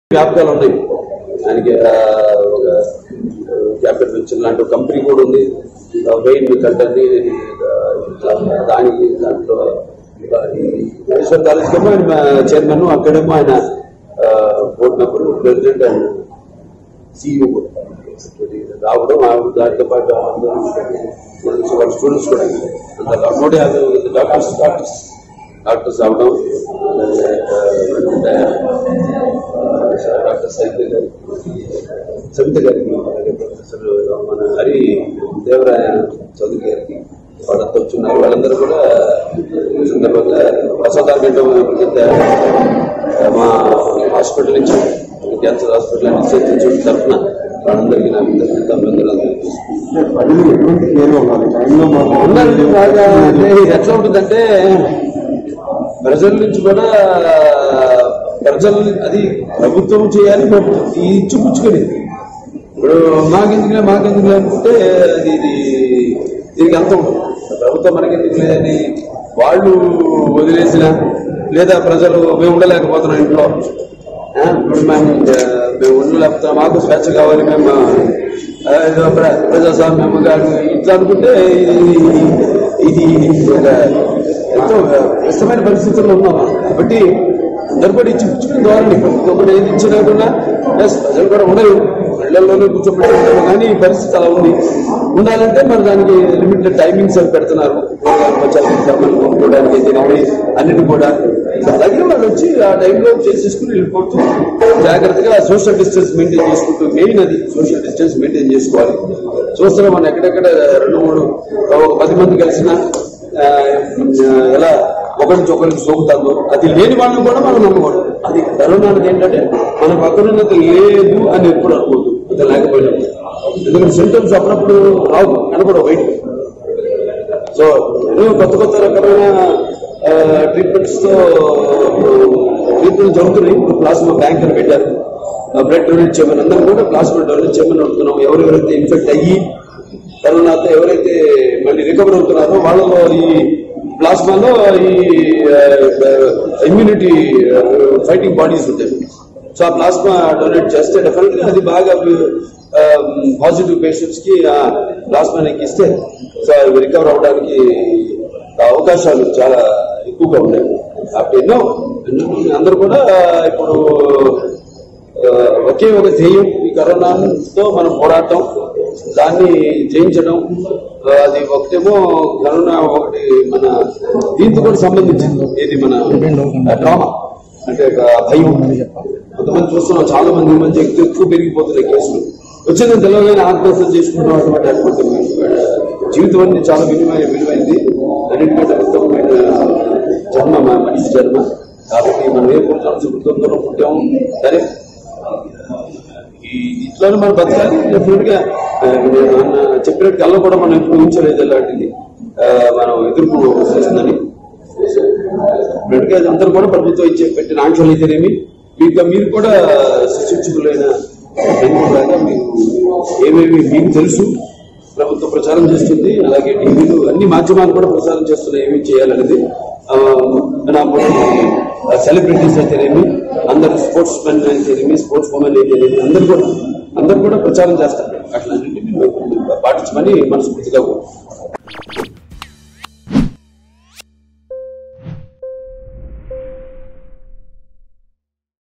వ్యాపకాలు ఉన్నాయి ఆయనకి ఆ, ఒక క్యాపిటల్ వెంచర్ లాంటి ఒక కంపెనీ కూడా ఉంది వెయిన్ కంటని దానికి దాంట్లో ఆ, ఈ మహేశ్వర్ కాలేజ్ కేమో ఆయన చైర్మన్ అక్కడేమో ఆయన board member president and CEO కూడా రావడం ఆ దాంతో పాటు అందరూ వాళ్ళ స్టూడెంట్స్ కూడా అందరూ నూట యాభై మంది డాక్టర్స్ డాక్టర్స్ డాక్టర్స్ రావడం డాక్టర్ సైతే గారు సవిత గారికి అలాగే ప్రొఫెసర్ మన హరి దేవరాయ చౌదరి గారికి వాళ్ళంతా వచ్చున్నారు వాళ్ళందరూ కూడా ఈ సందర్భంగా ప్రసాదాలు మా హాస్పిటల్ నుంచి క్యాన్సర్ హాస్పిటల్ నుంచి తరఫున వాళ్ళందరికీ నా విద్యుత్ అభినందనలు తెలియజేస్తున్నాను. ప్రజలు ఎటువంటి కేర్ ఉండాలి టైంలో మాకు ఉండాలి బాగా అంటే ఇది ఎట్లా ఉంటుందంటే ప్రజల నుంచి కూడా ప్రజలు అది ప్రభుత్వం చేయాలి బట్ ఈ ఇచ్చిపుచ్చుకొని ఇప్పుడు మాకెందుకులే మాకెందుకులే అనుకుంటే అది ఇది దీనికి అంత ఉంటుంది ప్రభుత్వం మనకెందుకులే అని వాళ్ళు వదిలేసిన లేదా ప్రజలు మేము ఉండలేకపోతున్నాం ఇంట్లో ఆ, ఇప్పుడు మేము ఆ, మేము ఉండలేకపోతున్నాం మాకు స్వేచ్ఛ కావాలి మేము ఆ, ఏదో ప్ర- ప్రజాస్వామ్యం కాదు ఇట్లా అనుకుంటే ఇది ఇది ఒక ఎంతో కష్టమైన పరిస్థితుల్లో ఉన్నాం కాబట్టి అందరు కూడా ఇచ్చి పుచ్చుకుని ధోరణి ప్రభుత్వం ఏది ఇచ్చినా కూడా ప్లస్ ప్రజలు కూడా ఉండరు ఇళ్లలోనే కూర్చోబెట్టి ఉంటారు కానీ ఈ పరిస్థితి అలా ఉంది ఉండాలంటే మరి దానికి లిమిటెడ్ టైమింగ్స్ అవి పెడుతున్నారు సామాన్లు కొనుక్కోవడానికి అయితే అన్నిటి కూడా అలాగే వాళ్ళు వచ్చి ఆ టైంలో చేసేసుకుని వెళ్ళిపోతూ జాగ్రత్తగా సోషల్ డిస్టెన్స్ మెయింటైన్ చేసుకుంటూ మెయిన్ అది సోషల్ డిస్టెన్స్ మెయింటైన్ చేసుకోవాలి చూస్తున్నాం మనం ఎక్కడెక్కడ రెండు మూడు ఒక పది మంది కలిసిన ఆ, ఎలా ఒకరి నుంచి ఒకరికి సోకుతుందో అది లేని వాళ్ళని కూడా మనం నమ్మకూడదు అది కరోనాకి ఏంటంటే మన పక్కనున్నది లేదు అని ఎప్పుడు అనుకోవద్దు అది లేకపోయినప్పుడు ఎందుకంటే సింటమ్స్ అప్పుడప్పుడు రావు కనపడవు బయటకు సో ఎన్నో కొత్త కొత్త రకమైన ట్రీట్మెంట్స్ తో ట్రీట్మెంట్ జరుగుతున్నాయి ఇప్పుడు ప్లాస్మా బ్యాంక్ అని పెట్టారు బ్లడ్ డొనేట్ చేయమని అందరం కూడా ప్లాస్మా డొనేట్ చేయమని అడుగుతున్నాం ఎవరెవరైతే ఇన్ఫెక్ట్ అయ్యి కరోనాతో ఎవరైతే మళ్ళీ రికవర్ అవుతున్నారో వాళ్ళలో ఈ ప్లాస్మాలో ఈ ఇమ్యూనిటీ ఫైటింగ్ బాడీస్ ఉంటాయి సో ఆ ప్లాస్మా డొనేట్ చేస్తే డెఫినెట్ గా అది బాగా పాజిటివ్ పేషెంట్స్ కి ఆ ప్లాస్మా ఇస్తే సో అవి రికవర్ అవడానికి అవకాశాలు చాలా ఎక్కువగా ఉన్నాయి కాబట్టి ఎన్నో ఎన్నో- అందరూ కూడా ఇప్పుడు ఆ, ఒకే ఒక ధ్యేయం ఈ కరోనాతో మనం పోరాటం దాన్ని జయించడం ఆ, అది ఒకటేమో కరోనా ఒకటి మన దీంతో కూడా సంబంధించింది ఇది మన డ్రామా అంటే ఒక భయం కొంతమంది చూస్తున్నాం చాలా మంది ఈ మధ్య ఎక్కువ ఎక్కువ పెరిగిపోతున్నాయి కేసులు వచ్చిందని తెలియగానే ఆత్మహత్య చేసుకుంటాం అటువంటి అటువంటి జీవితం అనేది చాలా విలువైన విలువైంది అన్నింటికంటే ఉత్తమమైన జన్మ మన మనిషి జన్మ కాబట్టి మనం ఏ పుట్టాల్సి పుట్టుకుందో పుట్టాము సరే ఈ ఇట్లానే మనం బతకాలి డెఫినెట్ గా ఆ, నేను అన్న చెప్పినట్టు కల్లా కూడా మనం ఎప్పుడు ఊహించలేదు అలాంటిది ఆ, మనం ఎదుర్కొ వస్తుందని డెఫినెట్ గా అందరూ కూడా ప్రభుత్వం ఇచ్చే పెట్టిన ఆంక్షలు అయితేనేమి ఇంకా మీరు కూడా శిక్షించుకులైన లాగా మీరు ఏమేమి మీకు తెలుసు ప్రభుత్వం ప్రచారం చేస్తుంది అలాగే టీవీలు అన్ని మాధ్యమాలు కూడా ప్రచారం చేస్తున్నాయి ఏమేమి చేయాలనేది ఆ, నా సెలబ్రిటీస్ అయితేనేమి అందరు స్పోర్ట్స్ మెన్ అయితేనేమి స్పోర్ట్స్ ఉమెన్ అయితేనేమి అందరు కూడా అందరు కూడా ప్రచారం చేస్తారు అట్లా పాటించమని మనస్ఫూర్తిగా కోరుకుంటున్నాను.